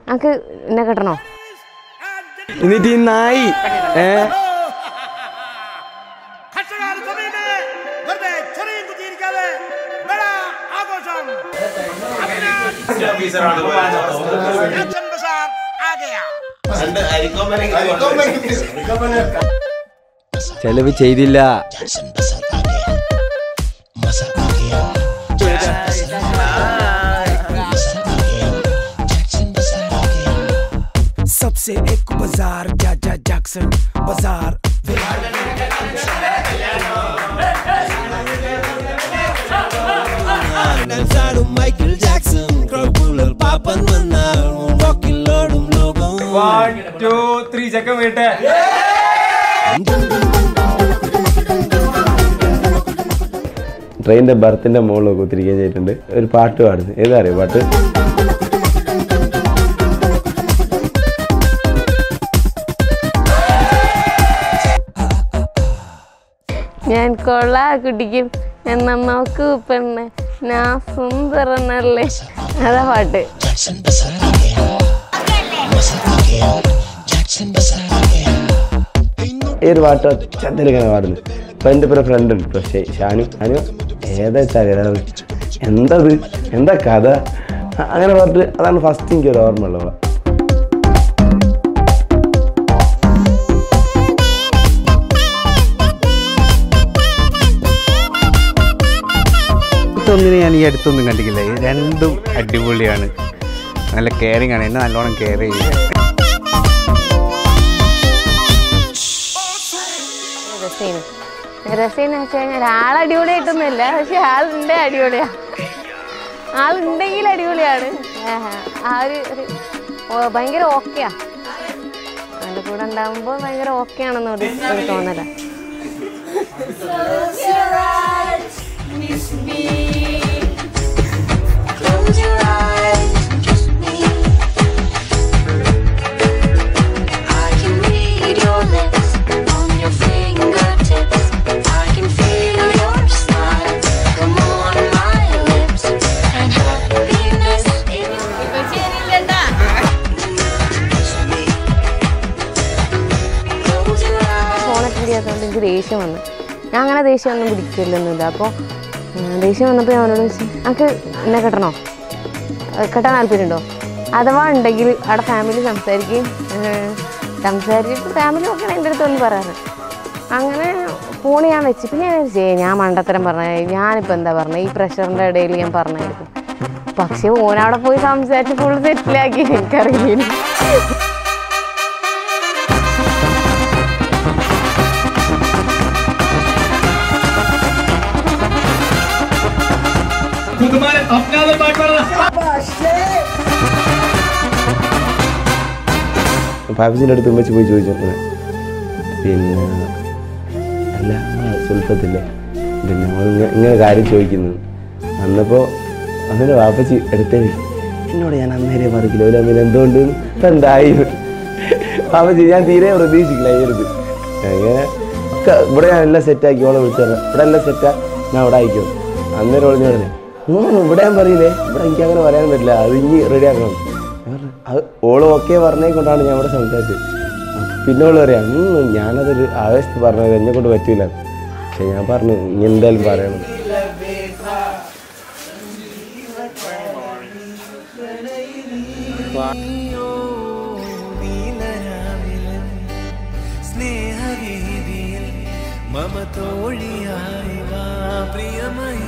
അനക്ക് എന്നെ കെട്ടണോ എന്നിട്ട് ഈ നായി ഏ കഷ്ടകാല സമയമേ വെറുതെ ചൊറിയും കുത്തിയിരിക്കാതെ വേട ആഘോഷം അച്ഛൻ ബസാർ ആകെയാ ചെലവ് ചെയ്തില്ല सबसे एक बाजार जा जा जैक्सन बाजार മൈക്കിൾ ജാക്സൺ ക്രൗഡുകൾ പാപ്പൻ വന്നാൽ റോക്കിലോടും ലോകം വൺ ടു ത്രീ ചെക്കൻ വീട്ടെ ട്രെയിനിന്റെ ബർത്തിന്റെ മുകളിൽ കുത്തിരിക്കുകയും ചെയ്തിട്ടുണ്ട് ഒരു പാട്ട് പാടുന്നു ഏതാ അറിയോ പാട്ട് ഞാൻ കൊള്ള കുടിക്കും എന്ന നോക്കൂ പെണ്ണ് ഞാൻ സുന്ദരനല്ലേ അതാ പാട്ട് ഈ ഒരു പാട്ട് ഒച്ചത്തിൽ ഇങ്ങനെ പാടുന്നു അപ്പൊ എൻ്റെ ഇപ്പൊ ഫ്രണ്ട് ഉണ്ട് ഇപ്പൊ ഷെ- ഷാനു ഷാനു ഏതാ ചകരാറ് എന്തത് എന്താ കഥ അ- അങ്ങനെ പാട്ട് അതാണ് ഫസ്റ്റ് എനിക്ക് ഒരു ഓർമ്മ ഉള്ളത് അടുത്തൊന്നിനെ ഞാൻ ഈ അടുത്തൊന്നും കണ്ടിട്ടില്ല ഈ രണ്ടും അടിപൊളിയാണ് നല്ല കെയറിങ് ആണ് എന്നെ നല്ലോണം കെയർ ചെയ്യും രസീന് രസീന്ന് വെച്ച് കഴിഞ്ഞാൽ ആൾ അടിപൊളിയായിട്ടൊന്നുമില്ല പക്ഷെ ആളുണ്ട് അടിപൊളിയാ ആളുണ്ടെങ്കിൽ അടിപൊളിയാണ് ആഹാ. ആ ഒരു ഒരു ഓ- ഭയങ്കര ഓക്കെയാ അവൻ്റെ കൂടെ ഉണ്ടാകുമ്പോൾ ഭയങ്കര ഓക്കെ ആണെന്ന് ഒരു ഒരു തോന്നല Close your eyes and kiss me. I can read your lips on your fingertips. I can feel your smile come on my lips and happiness in your Kiss me. Close your eyes. ഫോണൊക്കെ ചെയ്യാത്തതുകൊണ്ട് എനിക്ക് ദേഷ്യം വന്നു ഞാൻ അങ്ങനെ ദേഷ്യം ഒന്നും പിടിക്കില്ലൊന്നുമില്ല അപ്പോൾ ദേഷ്യം വന്നപ്പോൾ ഞാൻ അവനോട് ചോദിച്ചു നമുക്ക് എന്നെ കെട്ടണോ ഏഹ് കെട്ടാൻ താല്പര്യമുണ്ടോ അഥവാ ഉണ്ടെങ്കിൽ അവിടെ ഫാമിലി സംസാരിക്കുകയും ഏഹ് സംസാരിച്ചിട്ട് ഫാമിലി നോക്കണം എൻ്റെ അടുത്ത് ഒന്ന് പറയാറ് അങ്ങനെ ഫോൺ ഞാൻ വെച്ച് പിന്നെ ഞാൻ വിചാരിച്ചു, "ഏയ് ഞാൻ മണ്ടത്തരം പറഞ്ഞ ഞാനിപ്പോൾ എന്താ പറഞ്ഞത് ഈ പ്രഷറിൻ്റെ ഇടയിൽ ഞാൻ പറഞ്ഞായിരിക്കും പക്ഷേ ഓനവിടെ പോയി സംസാരിച്ച് ഫുൾ സെറ്റിലാക്കി എനിക്കറിയില്ല പാപ്പിച്ചിൻ്റെ അടുത്ത് ഉമ്മച്ച് പോയി ചോദിച്ചു അങ്ങനെ. പിന്നെ അല്ല ആ സുൽഫത്തില്ലേ പിന്നെ അവൾ ഇങ്ങ- ഇങ്ങനെ കാര്യം ചോദിക്കുന്നു അന്നപ്പോൾ അങ്ങനെ വാപ്പച്ചി എടുത്തേ എന്നോട് ഞാൻ അന്നേരെ പറയില്ല ഒരു അമ്മ എന്തുകൊണ്ട് ഇപ്പം എന്തായി വാപ്പച്ചി ഞാൻ തീരെ പ്രതീക്ഷിക്കില്ല ഈ ഒരു ഇത് അങ്ങനെ ഒക്കെ ഇവിടെ ഞാൻ എല്ലാം സെറ്റാക്കി ഓളെ വിളിച്ചു പറഞ്ഞു ഇവിടെ എല്ലാം സെറ്റാ ഞാൻ ഇവിടെ അയക്കും അന്നേരം ഒളിഞ്ഞു പറഞ്ഞു "ഉം, ഇവിടെ ഞാൻ പറയില്ലേ ഇവിടെ എനിക്ക് അങ്ങനെ പറയാൻ പറ്റില്ല അത് ഇനി റെഡി ആക്കണം ഞാൻ പറഞ്ഞു, അത് ഓള് ഓക്കെ പറഞ്ഞേ കൊണ്ടാണ് ഞാൻ ഇവിടെ സംസാരിച്ചത് പിന്നെ ഓള് പറയാം "ഉം, ഞാനതൊരു ആവേശത്ത് പറഞ്ഞത് എന്നെ കൊണ്ട് പറ്റൂല പക്ഷെ ഞാൻ പറഞ്ഞു ഇനി എന്തായാലും പറയണം സ്നേഹവീതിയിൽ മമ തോഴിയായി വാ പ്രിയമയി